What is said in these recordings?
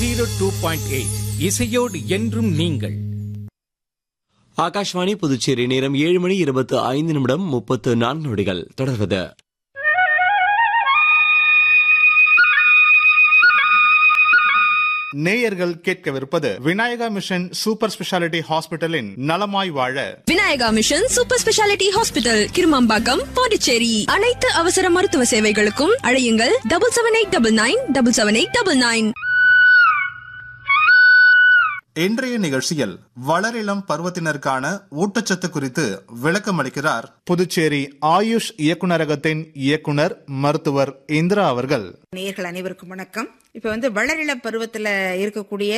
zero two point eight இசையோடு என்றும் நீங்கள் ஆகாஷ்வாணி புதுச்சேரி நேரம் ஏழு மணி இருபத்து ஐந்து நிமிடம் முப்பத்து நான்கு நொடிகள் தொடர்வது நேயர்கள் கேட்கவிருப்பது விநாயகா மிஷன் சூப்பர் ஸ்பெஷாலிட்டி ஹாஸ்பிட்டலின் நலமாய் வாழ Vinayaka mission super speciality hospital Kirumampakkam Pondicherry அனைத்து அவசர மருத்துவ சேவைகளுக்கும் அழையுங்கள் double seven eight double nine double seven eight double nine இன்றைய நிகழ்ச்சியில் வளரிளம் பருவத்தினருக்கான ஊட்டச்சத்து குறித்து விளக்கம் அளிக்கிறார் புதுச்சேரி ஆயுஷ் இயக்குனரகத்தின் இயக்குனர் மருத்துவர் இந்திரா அவர்கள் நேயர்கள் அனைவருக்கும் வணக்கம் இப்போ வந்து வளரிள பருவத்தில் இருக்கக்கூடிய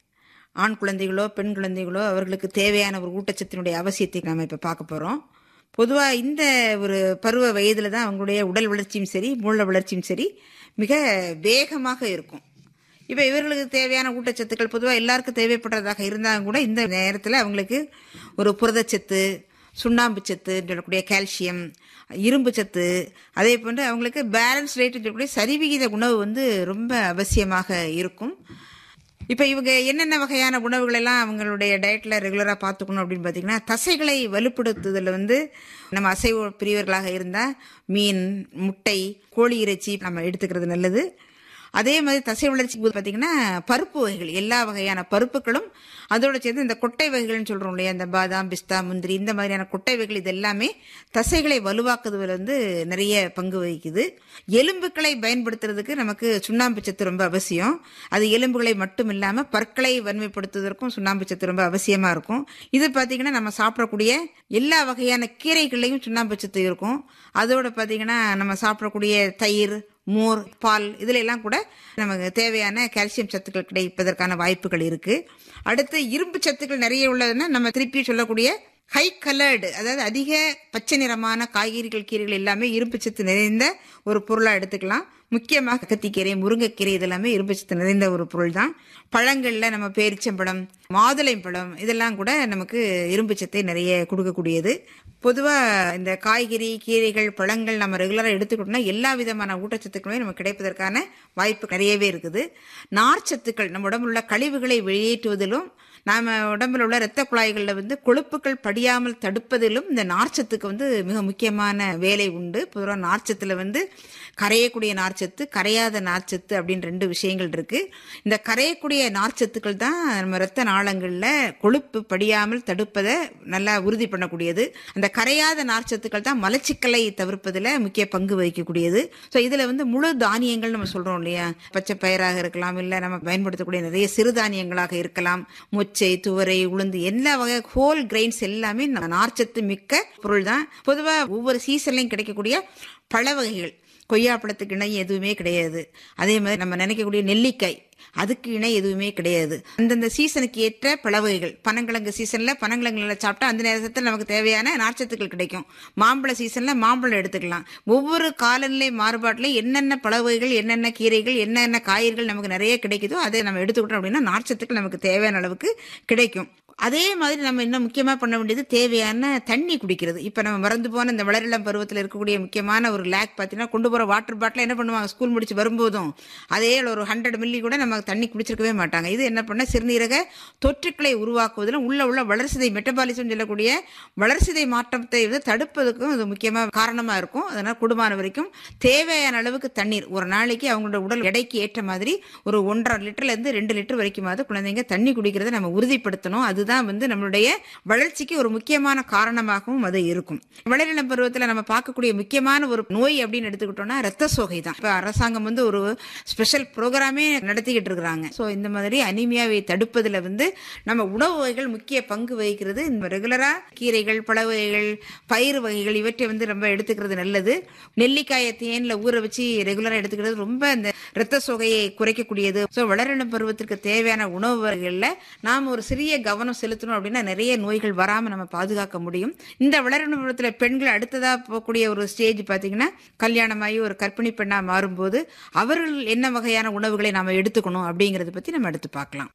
ஆண் குழந்தைகளோ பெண் குழந்தைகளோ அவர்களுக்கு தேவையான ஒரு ஊட்டச்சத்தினுடைய அவசியத்தை நாம் இப்போ பார்க்க போகிறோம் பொதுவாக இந்த ஒரு பருவ வயதில் தான் அவங்களுடைய உடல் வளர்ச்சியும் சரி மூல வளர்ச்சியும் சரி மிக வேகமாக இருக்கும் இப்போ இவர்களுக்கு தேவையான ஊட்டச்சத்துக்கள் பொதுவாக எல்லாருக்கும் தேவைப்படுறதாக இருந்தாலும் கூட இந்த நேரத்தில் அவங்களுக்கு ஒரு புரதச்சத்து சுண்ணாம்பு சத்து சொல்லக்கூடிய கால்சியம் இரும்பு சத்து அதே போன்று அவங்களுக்கு பேலன்ஸ் ரேட் சொல்லக்கூடிய சரிவிகித உணவு வந்து ரொம்ப அவசியமாக இருக்கும் இப்போ இவங்க என்னென்ன வகையான உணவுகள் எல்லாம் அவங்களுடைய டயட்டில் ரெகுலராக பார்த்துக்கணும் அப்படின்னு பார்த்தீங்கன்னா தசைகளை வலுப்படுத்துதல் வந்து நம்ம அசைவ பிரியவர்களாக இருந்தால் மீன் முட்டை கோழி இறைச்சி நம்ம எடுத்துக்கிறது நல்லது அதே மாதிரி தசை வளர்ச்சிக்கு போது பார்த்தீங்கன்னா பருப்பு வகைகள் எல்லா வகையான பருப்புகளும் அதோட சேர்ந்து இந்த கொட்டை வகைகள்னு சொல்கிறோம் இல்லையா இந்த பாதாம் பிஸ்தா முந்திரி இந்த மாதிரியான கொட்டை வகைகள் இது எல்லாமே தசைகளை வலுவாக்குவதில் வந்து நிறைய பங்கு வகிக்குது எலும்புகளை பயன்படுத்துறதுக்கு நமக்கு சுண்ணாம்பு சத்து ரொம்ப அவசியம் அது எலும்புகளை மட்டும் இல்லாமல் பற்களை வன்மைப்படுத்துவதற்கும் சுண்ணாம்பு சத்து ரொம்ப அவசியமாக இருக்கும் இது பார்த்தீங்கன்னா நம்ம சாப்பிடக்கூடிய எல்லா வகையான கீரைகள்லையும் சுண்ணாம்பு சத்து இருக்கும் அதோட பார்த்தீங்கன்னா நம்ம சாப்பிடக்கூடிய தயிர் மோர் பால் இதுல எல்லாம் கூட நமக்கு தேவையான கால்சியம் சத்துக்கள் கிடைப்பதற்கான வாய்ப்புகள் இருக்கு அடுத்து இரும்பு சத்துக்கள் நிறைய உள்ளதுன்னா நம்ம திருப்பி சொல்லக்கூடிய ஹை கலர்டு அதாவது அதிக பச்சை நிறமான காய்கறிகள் கீரைகள் எல்லாமே இரும்பு சத்து நிறைந்த ஒரு பொருளாக எடுத்துக்கலாம் முக்கியமாக கத்திக்கீரை முருங்கைக்கீரை இதெல்லாமே இரும்பு சத்து நிறைந்த ஒரு பொருள் தான் பழங்களில் நம்ம பேரிச்சம்பழம் மாதுளைப்பழம் இதெல்லாம் கூட நமக்கு இரும்பு சத்தை நிறைய கொடுக்கக்கூடியது பொதுவாக இந்த காய்கறி கீரைகள் பழங்கள் நம்ம ரெகுலராக எடுத்துக்கிட்டோம்னா எல்லா விதமான ஊட்டச்சத்துக்களுமே நமக்கு கிடைப்பதற்கான வாய்ப்பு நிறையவே இருக்குது நார்ச்சத்துக்கள் நம்ம உடம்புல உள்ள கழிவுகளை வெளியேற்றுவதிலும் நாம உடம்புல உள்ள இரத்த குழாய்களில் வந்து கொழுப்புகள் படியாமல் தடுப்பதிலும் இந்த நார்ச்சத்துக்கு வந்து மிக முக்கியமான வேலை உண்டு பொதுவாக நார்ச்சத்தில் வந்து கரையக்கூடிய நார்ச்சத்து கரையாத நார்ச்சத்து அப்படின்னு ரெண்டு விஷயங்கள் இருக்கு இந்த கரையக்கூடிய நார்ச்சத்துக்கள் தான் நம்ம இரத்த நாளங்களில் கொழுப்பு படியாமல் தடுப்பதை நல்லா உறுதி பண்ணக்கூடியது அந்த கரையாத நார்ச்சத்துக்கள் தான் மலச்சிக்கலை தவிர்ப்பதில் முக்கிய பங்கு வகிக்கக்கூடியது ஸோ இதில் வந்து முழு தானியங்கள் நம்ம சொல்கிறோம் இல்லையா பச்சை பயிராக இருக்கலாம் இல்லை நம்ம பயன்படுத்தக்கூடிய நிறைய சிறுதானியங்களாக இருக்கலாம் மொச்சை துவரை உளுந்து எல்லா வகை ஹோல் கிரெயின்ஸ் எல்லாமே நார்ச்சத்து மிக்க பொருள் தான் பொதுவாக ஒவ்வொரு சீசன்லையும் கிடைக்கக்கூடிய பழ வகைகள் கொய்யாப்பழத்துக்கு இணை எதுவுமே கிடையாது அதே மாதிரி நம்ம நினைக்கக்கூடிய நெல்லிக்காய் அதுக்கு இணை எதுவுமே கிடையாது அந்தந்த சீசனுக்கு ஏற்ற பழவகைகள் பனங்கிழங்கு சீசன்ல பனங்கிழங்குல சாப்பிட்டா அந்த நேரத்தில் நமக்கு தேவையான நார்ச்சத்துக்கள் கிடைக்கும் மாம்பழ சீசன்ல மாம்பழம் எடுத்துக்கலாம் ஒவ்வொரு காலநிலை மாறுபாட்டிலையும் என்னென்ன பழவகைகள் என்னென்ன கீரைகள் என்னென்ன காய்கறிகள் நமக்கு நிறைய கிடைக்குதோ அதை நம்ம எடுத்துக்கிட்டோம் அப்படின்னா நார்ச்சத்துக்கள் நமக்கு தேவையான அளவுக்கு கிடைக்கும் அதே மாதிரி நம்ம இன்னும் முக்கியமாக பண்ண வேண்டியது தேவையான தண்ணி குடிக்கிறது இப்போ நம்ம மறந்து போன இந்த வளரிளம் பருவத்தில் இருக்கக்கூடிய முக்கியமான ஒரு லேக் பார்த்தீங்கன்னா கொண்டு போகிற வாட்டர் பாட்டில் என்ன பண்ணுவாங்க ஸ்கூல் முடிச்சு வரும்போதும் அதே ஒரு ஹண்ட்ரட் மில்லி கூட நம்ம தண்ணி குடிச்சிருக்கவே மாட்டாங்க இது என்ன பண்ண சிறுநீரக தொற்றுக்களை உருவாக்குவதிலும் உள்ள உள்ள வளர்சிதை மெட்டபாலிசம் சொல்லக்கூடிய வளர்சிதை மாற்றத்தை வந்து தடுப்பதற்கும் இது முக்கியமாக காரணமாக இருக்கும் அதனால் குடும்பமான வரைக்கும் தேவையான அளவுக்கு தண்ணீர் ஒரு நாளைக்கு அவங்களோட உடல் எடைக்கு ஏற்ற மாதிரி ஒரு ஒன்றரை லிட்டர்லேருந்து ரெண்டு லிட்டர் வரைக்குமாவது குழந்தைங்க தண்ணி குடிக்கிறத நம்ம உறுதிப்படுத்தணும் அது அதுதான் வந்து நம்மளுடைய வளர்ச்சிக்கு ஒரு முக்கியமான காரணமாகவும் அது இருக்கும் வளரிளம் பருவத்தில் நம்ம பார்க்கக்கூடிய முக்கியமான ஒரு நோய் அப்படின்னு எடுத்துக்கிட்டோம்னா ரத்த சோகை தான் இப்போ அரசாங்கம் வந்து ஒரு ஸ்பெஷல் ப்ரோக்ராமே நடத்திக்கிட்டு இருக்கிறாங்க ஸோ இந்த மாதிரி அனிமியாவை தடுப்பதில் வந்து நம்ம உணவு வகைகள் முக்கிய பங்கு வகிக்கிறது இந்த ரெகுலராக கீரைகள் பழ வகைகள் பயிர் வகைகள் இவற்றை வந்து ரொம்ப எடுத்துக்கிறது நல்லது நெல்லிக்காயை தேனில் ஊற வச்சு ரெகுலராக எடுத்துக்கிறது ரொம்ப இந்த ரத்த சோகையை குறைக்கக்கூடியது ஸோ வளரிளம் பருவத்திற்கு தேவையான உணவு வகைகளில் நாம் ஒரு சிறிய கவனம் செலுத்தணும் அப்படின்னா நிறைய நோய்கள் வராமல் நம்ம பாதுகாக்க முடியும் இந்த வளரின பருவத்தில் பெண்கள் அடுத்ததாக போகக்கூடிய ஒரு ஸ்டேஜ் பார்த்தீங்கன்னா கல்யாணமாகி ஒரு கர்ப்பிணி பெண்ணாக மாறும்போது அவர்கள் என்ன வகையான உணவுகளை நாம் எடுத்துக்கணும் அப்படிங்கிறத பற்றி நம்ம எடுத்து பார்க்கலாம்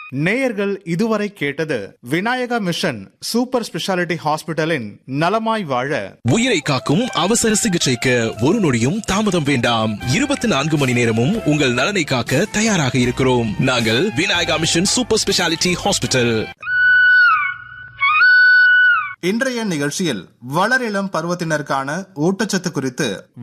நேயர்கள் இதுவரை கேட்டது விநாயகா மிஷன் சூப்பர் ஸ்பெஷாலிட்டி ஹாஸ்பிட்டலின் நலமாய் வாழ உயிரை காக்கும் அவசர சிகிச்சைக்கு ஒரு நொடியும் தாமதம் வேண்டாம் இருபத்தி நான்கு மணி நேரமும் உங்கள் நலனை காக்க தயாராக இருக்கிறோம் நாங்கள் Vinayaka mission super speciality hospital இன்றைய நிகழ்ச்சியில் வளரிளம் பருவத்தினருக்கான ஊட்டச்சத்து குறித்து